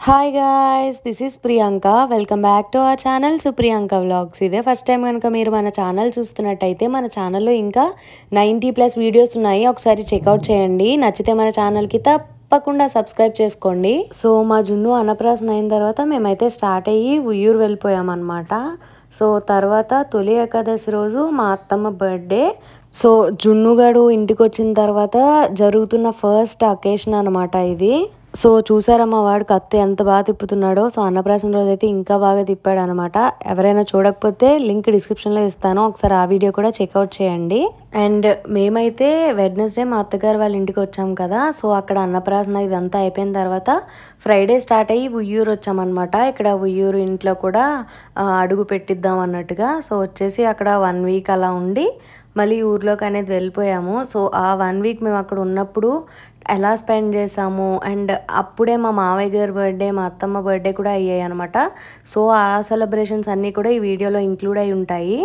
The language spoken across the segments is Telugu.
hi guys this is Priyanka welcome back to our channel Supriyanka vlogs ఇదే ఫస్ట్ టైం కనుక మీరు మన ఛానల్ చూస్తున్నట్టయితే మన ఛానల్లో ఇంకా నైంటీ ప్లస్ వీడియోస్ ఉన్నాయి ఒకసారి చెక్అవుట్ చేయండి నచ్చితే మన ఛానల్కి తప్పకుండా సబ్స్క్రైబ్ చేసుకోండి సో మా జున్ను అన్నప్రాసన అయిన తర్వాత మేమైతే స్టార్ట్ అయ్యి ఉయ్యూరు వెళ్ళిపోయామన్నమాట సో తర్వాత తొలి ఏకాదశి రోజు మా అత్తమ్మ బర్త్డే సో జున్నుగాడు ఇంటికి వచ్చిన తర్వాత జరుగుతున్న ఫస్ట్ అకేషన్ అనమాట ఇది సో చూసారా మా వాడు కత్తి ఎంత బాగా తిప్పుతున్నాడో సో అన్నప్రాసన రోజు అయితే ఇంకా బాగా తిప్పాడు అనమాట ఎవరైనా చూడకపోతే లింక్ డిస్క్రిప్షన్లో ఇస్తాను ఒకసారి ఆ వీడియో కూడా చెక్అవుట్ చేయండి అండ్ మేమైతే వెడ్నెస్డే మా అత్తగారు వాళ్ళ ఇంటికి వచ్చాం కదా సో అక్కడ అన్నప్రాసన ఇదంతా అయిపోయిన తర్వాత ఫ్రైడే స్టార్ట్ అయ్యి ఉయ్యూరు వచ్చామన్నమాట ఇక్కడ ఉయ్యూరు ఇంట్లో కూడా ఆ, అడుగు పెట్టిద్దాం అన్నట్టుగా సో వచ్చేసి అక్కడ వన్ వీక్ అలా ఉండి మళ్ళీ ఊర్లోకి అనేది వెళ్ళిపోయాము సో ఆ వన్ వీక్ మేము అక్కడ ఉన్నప్పుడు ఎలా స్పెండ్ చేసాము అండ్ అప్పుడే మా మావయ్య గారి బర్త్డే మా అత్తమ్మ బర్త్డే కూడా అయ్యాయి అనమాట సో ఆ సెలబ్రేషన్స్ అన్నీ కూడా ఈ వీడియోలో ఇంక్లూడ్ అయి ఉంటాయి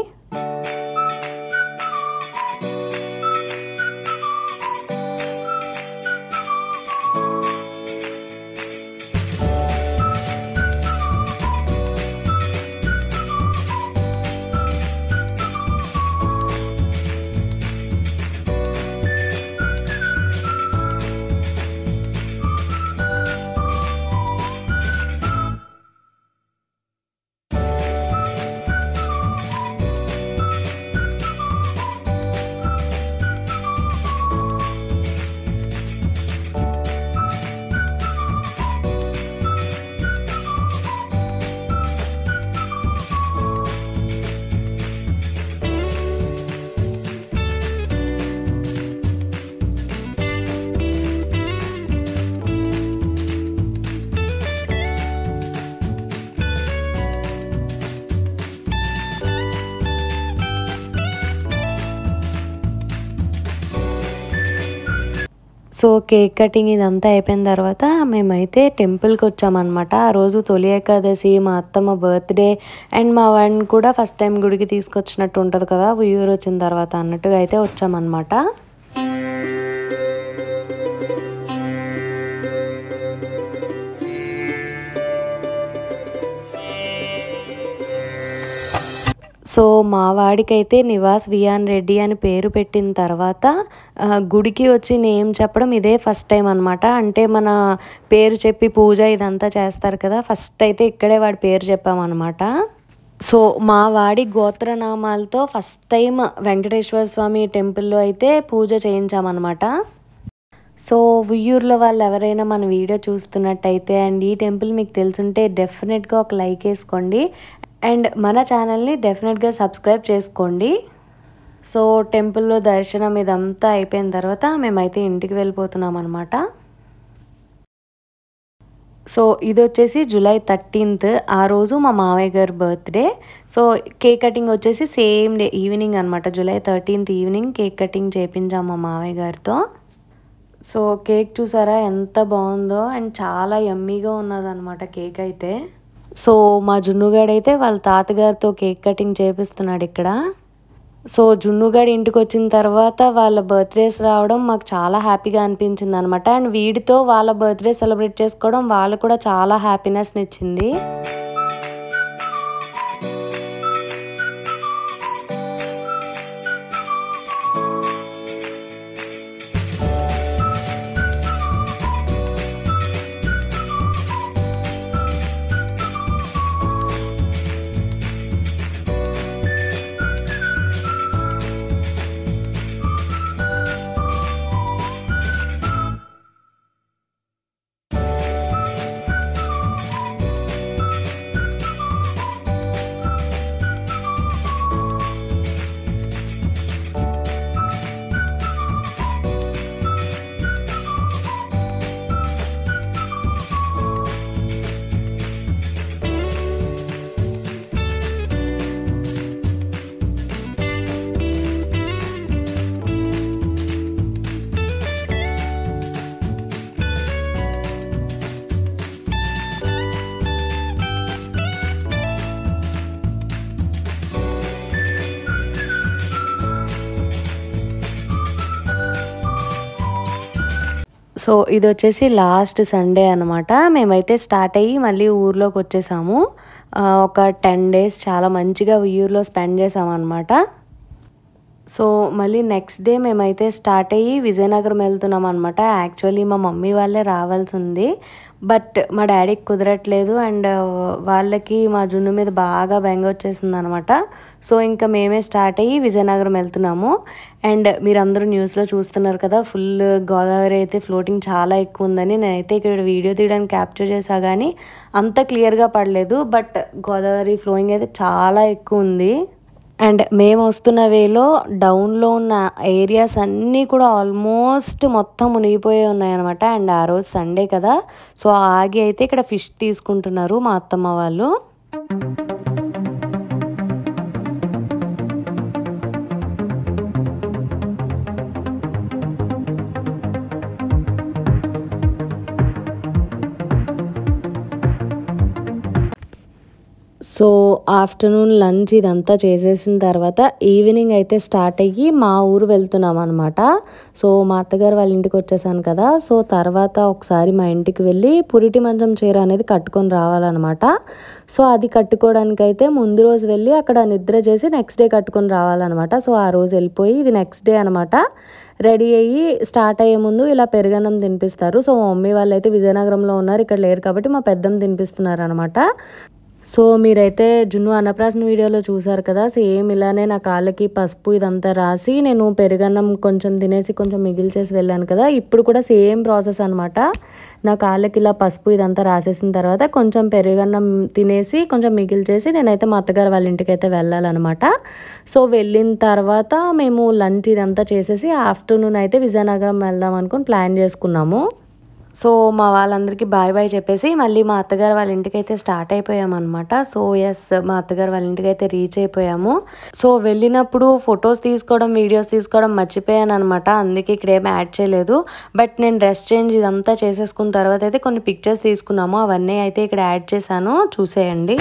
సో కేక్ కటింగ్ ఇదంతా అయిపోయిన తర్వాత మేమైతే టెంపుల్కి వచ్చామన్నమాట ఆ రోజు తొలి ఏకాదశి మా అత్తమ్మ బర్త్డే అండ్ మా వాడిని కూడా ఫస్ట్ టైం గుడికి తీసుకొచ్చినట్టు ఉంటుంది కదా ఉయ్యూరు వచ్చిన తర్వాత అన్నట్టుగా అయితే వచ్చామన్నమాట సో మా వాడికైతే నివాస్ వియాన్ రెడ్డి అని పేరు పెట్టిన తర్వాత ఆ, గుడికి వచ్చి నేమ్ చెప్పడం ఇదే ఫస్ట్ టైం అనమాట అంటే మన పేరు చెప్పి పూజ ఇదంతా చేస్తారు కదా ఫస్ట్ అయితే ఇక్కడే వాడి పేరు చెప్పామన్నమాట సో మా వాడి గోత్రనామాలతో ఫస్ట్ టైం వెంకటేశ్వర స్వామి టెంపుల్లో అయితే పూజ చేయించామన్నమాట సో ఉయ్యూరులో వాళ్ళు ఎవరైనా మన వీడియో చూస్తున్నట్టయితే అండ్ ఈ టెంపుల్ మీకు తెలుసుంటే డెఫినెట్గా ఒక లైక్ వేసుకోండి అండ్ మన ఛానల్ని డెఫినెట్గా సబ్స్క్రైబ్ చేసుకోండి సో టెంపుల్లో దర్శనం ఇదంతా అయిపోయిన తర్వాత మేమైతే ఇంటికి వెళ్ళిపోతున్నాం అనమాట సో ఇది వచ్చేసి జూలై థర్టీన్త్ ఆ రోజు మా మావయ్య గారి బర్త్డే సో కేక్ కటింగ్ వచ్చేసి సేమ్ డే ఈవినింగ్ అనమాట July thirteenth evening cake cutting చేపించాం మా మావయ్య గారితో సో కేక్ చూసారా ఎంత బాగుందో అండ్ చాలా యమ్మీగా ఉన్నదన్నమాట కేక్ అయితే సో మా జున్నుగాడైతే వాళ్ళ తాతగారితో కేక్ కటింగ్ చేపిస్తున్నాడు ఇక్కడ సో జున్నుగాడు ఇంటికి వచ్చిన తర్వాత వాళ్ళ బర్త్డేస్ రావడం మాకు చాలా హ్యాపీగా అనిపించింది అనమాట అండ్ వీడితో వాళ్ళ బర్త్డే సెలబ్రేట్ చేసుకోవడం వాళ్ళు కూడా చాలా హ్యాపీనెస్ని ఇచ్చింది సో ఇది వచ్చేసి లాస్ట్ సండే అనమాట మేమైతే స్టార్ట్ అయ్యి మళ్ళీ ఊర్లోకి వచ్చేసాము ఆ, ఒక టెన్ డేస్ చాలా మంచిగా ఊర్లో స్పెండ్ చేసామన్నమాట సో మళ్ళీ నెక్స్ట్ డే మేమైతే స్టార్ట్ అయ్యి విజయనగరం వెళ్తున్నాం అనమాట యాక్చువల్లీ మా మమ్మీ వాళ్ళే రావాల్సి ఉంది బట్ మా డాడీకి కుదరట్లేదు అండ్ వాళ్ళకి మా జున్ను మీద బాగా బెంగ వచ్చేసింది అనమాట సో ఇంకా మేమే స్టార్ట్ అయ్యి విజయనగరం వెళ్తున్నాము అండ్ మీరందరూ న్యూస్లో చూస్తున్నారు కదా ఫుల్ గోదావరి అయితే ఫ్లోటింగ్ చాలా ఎక్కువ ఉందని నేనైతే ఇక్కడ వీడియో తీయడానికి క్యాప్చర్ చేసా కానీ అంత క్లియర్గా పడలేదు బట్ గోదావరి ఫ్లోయింగ్ అయితే చాలా ఎక్కువ ఉంది అండ్ మేము వస్తున్న వేలో డౌన్లో ఉన్న ఏరియాస్ అన్నీ కూడా ఆల్మోస్ట్ మొత్తం మునిగిపోయి ఉన్నాయన్నమాట అండ్ ఆ రోజు సండే కదా సో ఆగి అయితే ఇక్కడ ఫిష్ తీసుకుంటున్నారు మా అత్తమ్మ వాళ్ళు సో ఆఫ్టర్నూన్ లంచ్ ఇదంతా చేసేసిన తర్వాత ఈవినింగ్ అయితే స్టార్ట్ అయ్యి మా ఊరు వెళ్తున్నాం అనమాట సో మా అత్తగారు వాళ్ళ ఇంటికి వచ్చేసాను కదా సో తర్వాత ఒకసారి మా ఇంటికి వెళ్ళి పురిటి మంచం చీర అనేది కట్టుకొని రావాలన్నమాట సో అది కట్టుకోవడానికి అయితే ముందు రోజు వెళ్ళి అక్కడ నిద్ర చేసి నెక్స్ట్ డే కట్టుకొని రావాలన్నమాట సో ఆ రోజు వెళ్ళిపోయి ఇది నెక్స్ట్ డే అనమాట రెడీ అయ్యి స్టార్ట్ అయ్యే ముందు ఇలా పెరుగన్నం తినిపిస్తారు సో మా మమ్మీ వాళ్ళు అయితే విజయనగరంలో ఉన్నారు ఇక్కడ లేరు కాబట్టి మా పెద్దమ్మ తినిపిస్తున్నారు అనమాట సో మీరైతే జున్ను అన్నప్రాసన వీడియోలో చూసారు కదా సేమ్ ఇలానే నా కాళ్ళకి పసుపు ఇదంతా రాసి నేను పెరుగన్నం కొంచెం తినేసి కొంచెం మిగిల్చేసి వెళ్ళాను కదా ఇప్పుడు కూడా సేమ్ ప్రాసెస్ అనమాట నా కాళ్ళకి ఇలా పసుపు ఇదంతా రాసేసిన తర్వాత కొంచెం పెరుగన్నం తినేసి కొంచెం మిగిల్చేసి నేనైతే మా అత్తగారు వాళ్ళ ఇంటికి అయితే వెళ్ళాలన్నమాట సో వెళ్ళిన తర్వాత మేము లంచ్ ఇదంతా చేసేసి ఆఫ్టర్నూన్ అయితే విజయనగరం వెళ్దాం అనుకుని ప్లాన్ చేసుకున్నాము సో మా వాళ్ళందరికీ బాయ్ బాయ్ చెప్పేసి మళ్ళీ మా అత్తగారు వాళ్ళ ఇంటికి అయితే స్టార్ట్ అయిపోయామన్నమాట సో ఎస్ మా అత్తగారు వాళ్ళ ఇంటికి అయితే రీచ్ అయిపోయాము సో వెళ్ళినప్పుడు ఫొటోస్ తీసుకోవడం వీడియోస్ తీసుకోవడం మర్చిపోయాను అనమాట అందుకే ఇక్కడ ఏం యాడ్ చేయలేదు బట్ నేను డ్రెస్ చేంజ్ ఇదంతా చేసేసుకున్న తర్వాత అయితే కొన్ని పిక్చర్స్ తీసుకున్నాము అవన్నీ అయితే ఇక్కడ యాడ్ చేశాను చూసేయండి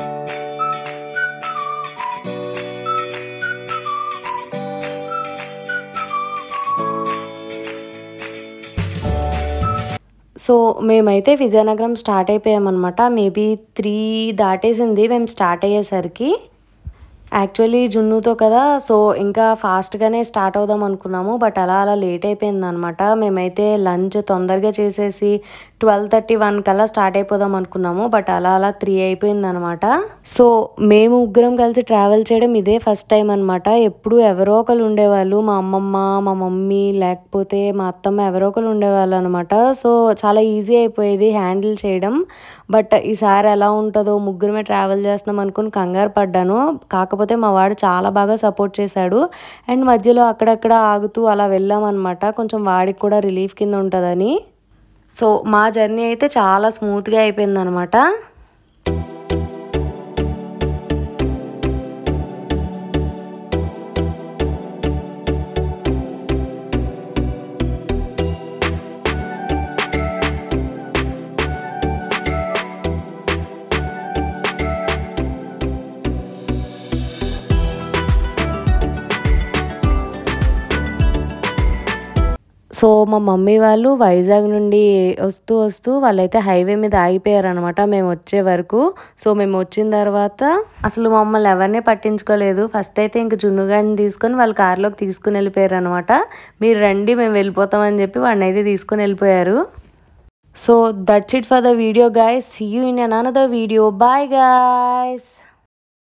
సో మేమైతే విజయనగరం స్టార్ట్ అయిపోయామన్నమాట మేబీ త్రీ దాటేసింది మేము స్టార్ట్ అయ్యేసరికి యాక్చువల్లీ జున్నుతో కదా సో ఇంకా ఫాస్ట్గానే స్టార్ట్ అవుదాం అనుకున్నాము బట్ అలా అలా లేట్ అయిపోయింది అనమాట మేమైతే లంచ్ తొందరగా చేసేసి ట్వెల్వ్ థర్టీ వన్ కల్లా స్టార్ట్ అయిపోదాం అనుకున్నాము బట్ అలా అలా త్రీ అయిపోయింది అనమాట సో మేము ముగ్గురం కలిసి ట్రావెల్ చేయడం ఇదే ఫస్ట్ టైం అనమాట ఎప్పుడు ఎవరో ఒకరు ఉండేవాళ్ళు మా అమ్మమ్మ మా మమ్మీ లేకపోతే మా అత్తమ్మ ఎవరో ఒకరు ఉండేవాళ్ళు అనమాట సో చాలా ఈజీ అయిపోయేది హ్యాండిల్ చేయడం బట్ ఈసారి ఎలా ఉంటుందో ముగ్గురమే ట్రావెల్ చేస్తున్నాం అనుకుని కంగారు పడ్డాను కాకపోతే మా వాడు చాలా బాగా సపోర్ట్ చేశాడు అండ్ మధ్యలో అక్కడక్కడ ఆగుతూ అలా వెళ్ళామన్నమాట కొంచెం వాడికి కూడా రిలీఫ్ కింద ఉంటుందని సో మా జర్నీ అయితే చాలా స్మూత్గా అయిపోయింది అనమాట సో మా మమ్మీ వాళ్ళు వైజాగ్ నుండి వస్తూ వస్తూ వాళ్ళైతే హైవే మీద ఆగిపోయారు అనమాట మేము వచ్చే వరకు సో మేము వచ్చిన తర్వాత అసలు మమ్మల్ని ఎవరిని పట్టించుకోలేదు ఫస్ట్ అయితే ఇంక జున్నుగాడిని తీసుకొని వాళ్ళ కార్లోకి తీసుకుని వెళ్ళిపోయారు అనమాట మీరు రండి మేము వెళ్ళిపోతామని చెప్పి వాడిని అయితే తీసుకుని వెళ్ళిపోయారు so that's it for the video guys see you in another video bye guys